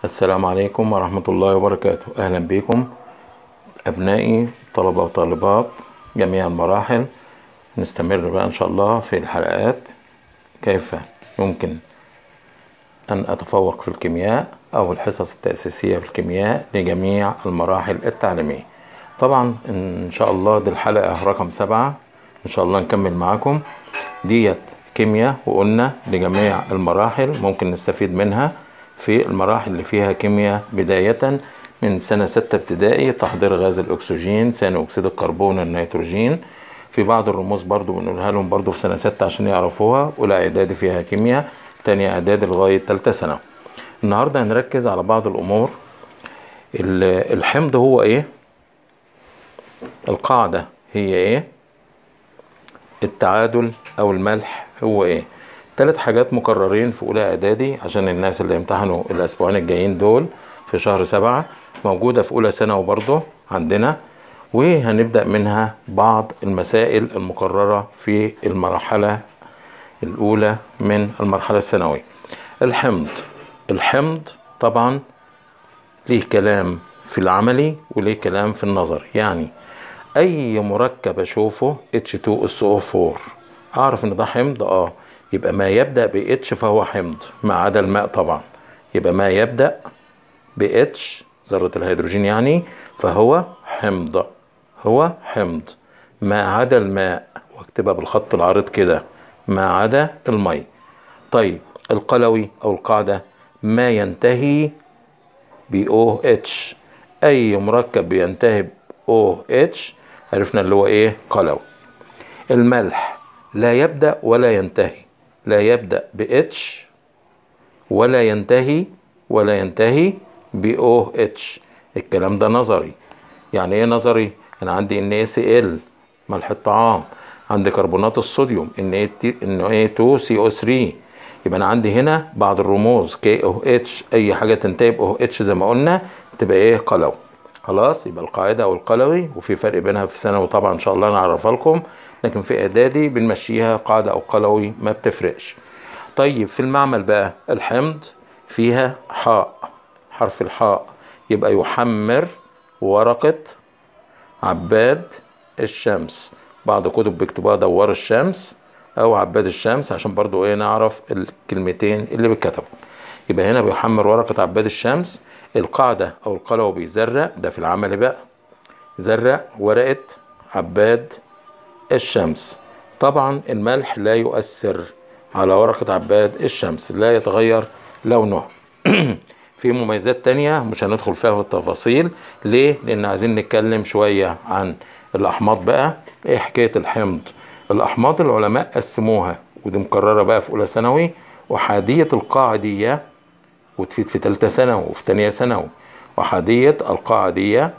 السلام عليكم ورحمة الله وبركاته أهلا بكم أبنائي طلبة وطالبات جميع المراحل نستمر بقى إن شاء الله في الحلقات كيف يمكن أن أتفوق في الكيمياء أو الحصص التأسيسية في الكيمياء لجميع المراحل التعليمية طبعا إن شاء الله دي الحلقة رقم سبعة إن شاء الله نكمل معاكم ديت كيمياء وقلنا لجميع المراحل ممكن نستفيد منها في المراحل اللي فيها كيمياء بداية من سنة ستة ابتدائي تحضير غاز الأكسجين ثاني أكسيد الكربون النيتروجين في بعض الرموز برضو بنقولها لهم برضو في سنة ستة عشان يعرفوها أولى إعدادي فيها كيمياء تانية إعدادي لغاية تالتة سنة النهاردة هنركز على بعض الأمور الحمض هو إيه القاعدة هي إيه التعادل أو الملح هو إيه ثلاث حاجات مكررين في أولى إعدادي عشان الناس اللي امتحنوا الأسبوعين الجايين دول في شهر سبعة موجودة في أولى ثانوي برضه عندنا وهنبدأ منها بعض المسائل المكررة في المرحلة الأولى من المرحلة الثانوية الحمض الحمض طبعا ليه كلام في العملي وليه كلام في النظر يعني أي مركب أشوفه H2SO4 أعرف إن ده حمض آه يبقى ما يبدأ ب H فهو حمض ما عدا الماء طبعا يبقى ما يبدأ ب H ذرة الهيدروجين يعني فهو حمض هو حمض ما عدا الماء واكتبها بالخط العريض كده ما عدا المي طيب القلوي او القاعدة ما ينتهي ب OH اي مركب بينتهي ب OH عرفنا اللي هو ايه قلوي الملح لا يبدأ ولا ينتهي لا يبدأ ب H ولا ينتهي ولا ينتهي ب OH الكلام ده نظري يعني ايه نظري انا عندي NaCl ملح الطعام عندي كربونات الصوديوم Na2CO3 يبقى انا عندي هنا بعض الرموز KOH اي حاجه تنتهي ب OH زي ما قلنا تبقى ايه قلوي خلاص يبقى القاعده او القلوي وفي فرق بينها في ثانوي طبعا ان شاء الله نعرفها لكم لكن في اعدادي بنمشيها قاعده او قلوي ما بتفرقش طيب في المعمل بقى الحمض فيها حاء حرف الحاء يبقى يحمر ورقه عباد الشمس بعض كتب بيكتبوها دوار الشمس او عباد الشمس عشان برضو ايه نعرف الكلمتين اللي بيتكتبوا يبقى هنا بيحمر ورقة عباد الشمس القاعدة او القلوي بيزرق ده في العمل بقى زرق ورقة عباد الشمس طبعا الملح لا يؤثر على ورقة عباد الشمس لا يتغير لونه في مميزات تانية مش هندخل فيها في التفاصيل ليه لان عايزين نتكلم شوية عن الاحماض بقى ايه حكاية الحمض الاحماض العلماء قسموها ودي مكررة بقى في اولى ثانوي احادية القاعدية وتفيد في تالتة ثانوي وفي تانية ثانوي احادية القاعدية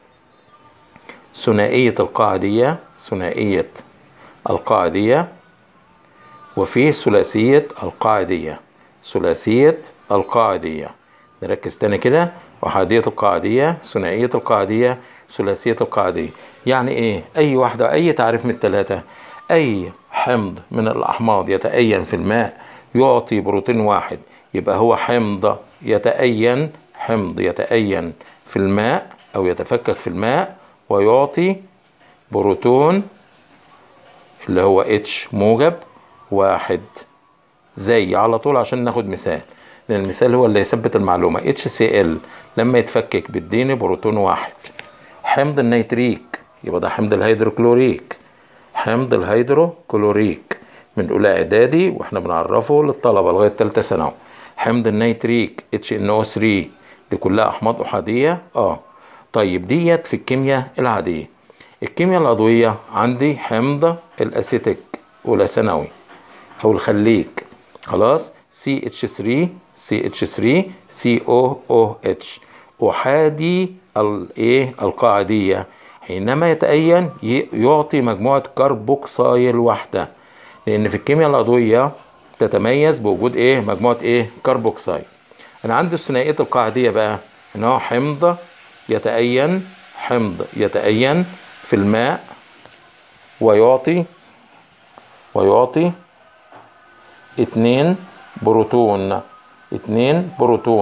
ثنائية القاعدية ثنائية القاعدية وفي ثلاثية القاعدية ثلاثية القاعدية نركز تاني كده أحادية القاعدية ثنائية القاعدية ثلاثية القاعدية يعني ايه اي واحدة اي تعريف من الثلاثة اي حمض من الاحماض يتأين في الماء يعطي بروتين واحد يبقى هو حمض يتأين حمض يتأين في الماء او يتفكك في الماء ويعطي بروتون اللي هو اتش موجب واحد زي على طول عشان ناخد مثال لان المثال هو اللي يثبت المعلومة HCl لما يتفكك بيديني بروتون واحد حمض النيتريك يبقى ده حمض الهيدروكلوريك حمض الهيدروكلوريك من اولى اعدادي واحنا بنعرفه للطلبه لغايه ثالثه ثانوي حمض النيتريك HNO3 دي كلها احماض احاديه اه طيب ديت في الكيمياء العاديه الكيمياء العضويه عندي حمض الاسيتيك اولى ثانوي او الخليك خلاص CH3 CH3 COOH احادي الايه القاعديه حينما يتأين يعطي مجموعة كربوكسايل واحدة لأن في الكيمياء العضوية تتميز بوجود إيه مجموعة إيه كربوكسايل أنا عندي الثنائية القاعدية بقى إن هو حمض يتأين حمض يتأين في الماء ويعطي ويعطي اتنين بروتون اتنين بروتون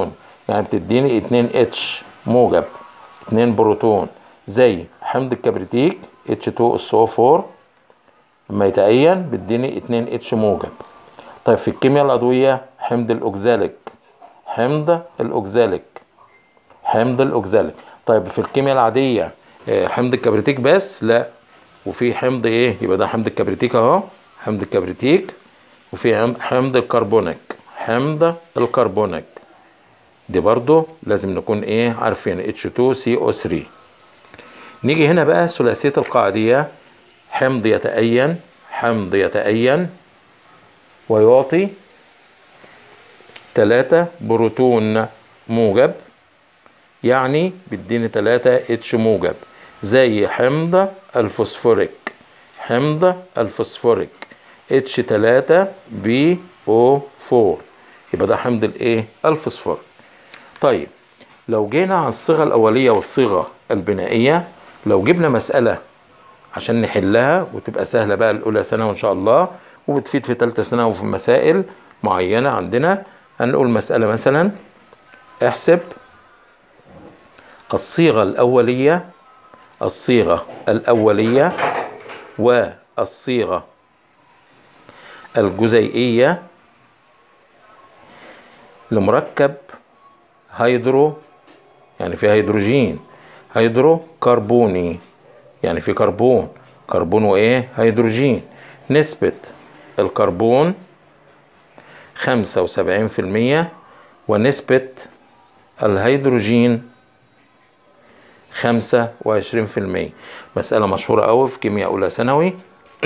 يعني بتديني 2 اتش موجب 2 بروتون زي حمض الكبريتيك H2SO4 لما يتأين بيديني 2 اتش موجب طيب في الكيمياء العضوية حمض الأوكزاليك حمض الأوكزاليك حمض الأوكزاليك طيب في الكيمياء العادية آه، حمض الكبريتيك بس لا وفي حمض ايه يبقى ده حمض الكبريتيك اهو حمض الكبريتيك وفي حم- حمض الكربونيك حمض الكربونيك دي برضو لازم نكون ايه عارفين H2CO3 نيجي هنا بقى ثلاثية القاعدية حمض يتأين حمض يتأين ويعطي تلاتة بروتون موجب يعني بيديني تلاتة اتش موجب زي حمض الفوسفوريك حمض الفوسفوريك اتش تلاتة بي او فور يبقى ده حمض الايه الفوسفور طيب لو جينا على الصيغة الأولية والصيغة البنائية لو جبنا مسألة عشان نحلها وتبقى سهلة بقى الأولى ثانوي إن شاء الله وبتفيد في تالتة ثانوي وفي مسائل معينة عندنا هنقول مسألة مثلا احسب الصيغة الأولية الصيغة الأولية والصيغة الجزيئية لمركب هيدرو يعني في هيدروجين هيدرو كربوني يعني في كربون كربون وايه هيدروجين نسبة الكربون خمسة وسبعين في المية ونسبة الهيدروجين خمسة وعشرين في المية مسألة مشهورة أوي في كيمياء أولى ثانوي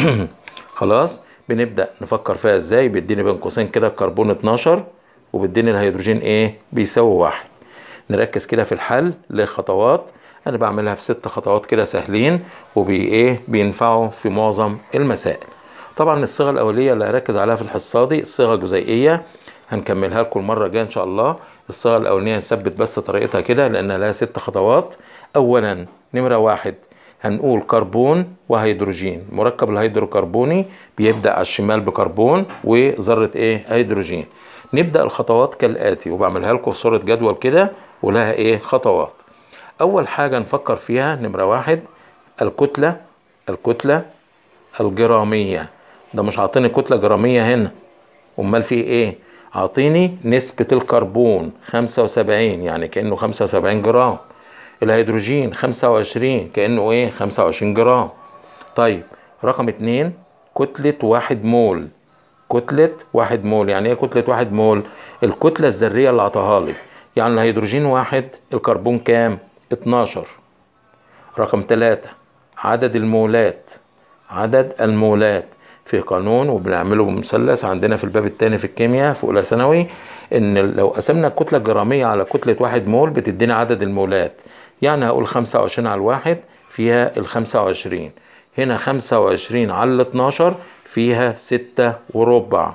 خلاص بنبدأ نفكر فيها ازاي بيديني بين قوسين كده الكربون 12 وبيديني الهيدروجين ايه بيساوي واحد نركز كده في الحل لخطوات انا بعملها في ست خطوات كده سهلين وبي ايه بينفعوا في معظم المسائل طبعا الصيغه الاوليه اللي هركز عليها في الحصه دي الصيغه الجزيئيه هنكملها لكم المره الجايه ان شاء الله الصيغه الاولانيه نثبت بس طريقتها كده لان لها ست خطوات اولا نمره واحد هنقول كربون وهيدروجين مركب الهيدروكربوني بيبدا على الشمال بكربون وذره ايه هيدروجين نبدا الخطوات كالاتي وبعملها لكم في صوره جدول كده ولها ايه خطوات اول حاجه نفكر فيها نمره واحد الكتله الكتله الجراميه ده مش عاطيني كتله جراميه هنا امال في ايه عاطيني نسبه الكربون 75 يعني كانه 75 جرام الهيدروجين 25 كانه ايه 25 جرام طيب رقم اتنين كتله واحد مول كتلة واحد مول يعني ايه كتلة واحد مول الكتلة الذرية اللي عطاها لي يعني الهيدروجين واحد الكربون كام 12 رقم ثلاثة عدد المولات عدد المولات في قانون وبنعمله بمثلث عندنا في الباب الثاني في الكيمياء في اولى ثانوي ان لو قسمنا الكتله الجراميه على كتله واحد مول بتدينا عدد المولات يعني هقول 25 على الواحد فيها ال 25 هنا 25 على ال 12 فيها ستة وربع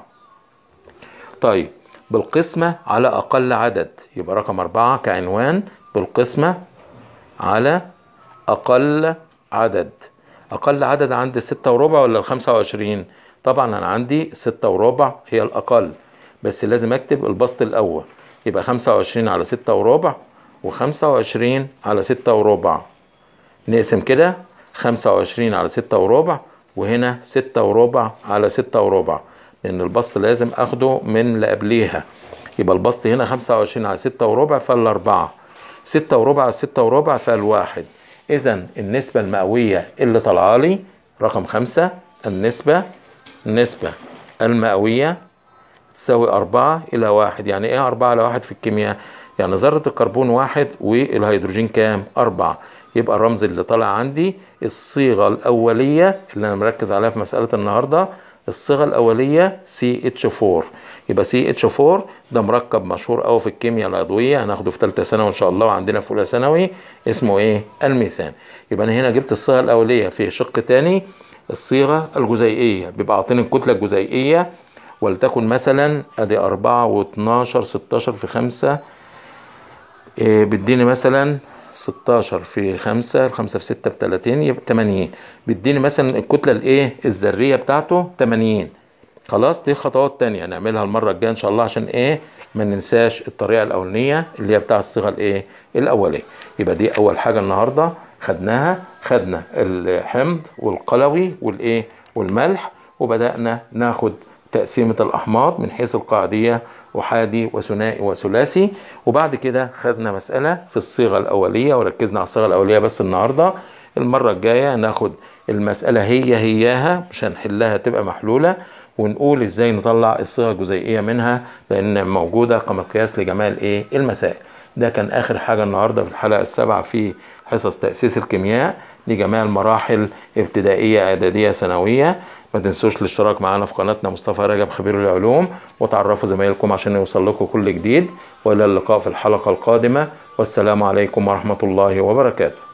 طيب بالقسمة على أقل عدد يبقى رقم أربعة كعنوان بالقسمة على أقل عدد أقل عدد عندي ستة وربع ولا الخمسة وعشرين طبعا أنا عندي ستة وربع هي الأقل بس لازم أكتب البسط الأول يبقى خمسة وعشرين على ستة وربع وخمسة وعشرين على ستة وربع نقسم كده خمسة وعشرين على ستة وربع وهنا ستة وربع على ستة وربع لأن البسط لازم أخده من اللي قبليها يبقى البسط هنا خمسة وعشرين على ستة وربع فالأربعة ستة وربع على ستة وربع فالواحد إذا النسبة المئوية اللي طالعة لي رقم خمسة النسبة النسبة المئوية تساوي أربعة إلى واحد يعني إيه أربعة إلى واحد في الكيمياء يعني ذرة الكربون واحد والهيدروجين كام أربعة يبقى الرمز اللي طالع عندي الصيغة الأولية اللي أنا مركز عليها في مسألة النهاردة الصيغة الأولية CH4 يبقى CH4 ده مركب مشهور أوي في الكيمياء العضوية هناخده في ثالثة ثانوي إن شاء الله وعندنا في أولى ثانوي اسمه إيه؟ الميثان يبقى أنا هنا جبت الصيغة الأولية في شق تاني الصيغة الجزيئية بيبقى عاطيني الكتلة الجزيئية ولتكن مثلا ادي أربعة واتناشر ستاشر في خمسة إيه بيديني مثلا ستاشر في خمسة الخمسة في ستة بتلاتين يبقى تمانين بيديني مثلا الكتلة الايه الذرية بتاعته تمانين خلاص دي خطوات تانية نعملها المرة الجاية ان شاء الله عشان ايه ما ننساش الطريقة الاولانية اللي هي بتاع الصيغة الايه الاولية يبقى دي اول حاجة النهاردة خدناها خدنا الحمض والقلوي والايه والملح وبدأنا ناخد تقسيمة الأحماض من حيث القاعدية أحادي وثنائي وثلاثي وبعد كده خدنا مسألة في الصيغة الأولية وركزنا على الصيغة الأولية بس النهاردة المرة الجاية ناخد المسألة هي هياها مش هنحلها تبقى محلولة ونقول ازاي نطلع الصيغة الجزيئية منها لأن موجودة كمقياس لجمال ايه المسائل ده كان آخر حاجة النهاردة في الحلقة السابعة في حصص تأسيس الكيمياء لجميع المراحل ابتدائية إعدادية ثانوية ما تنسوش الاشتراك معنا في قناتنا مصطفى رجب خبير العلوم وتعرفوا زمايلكم عشان يوصل لكم كل جديد والى اللقاء في الحلقة القادمة والسلام عليكم ورحمة الله وبركاته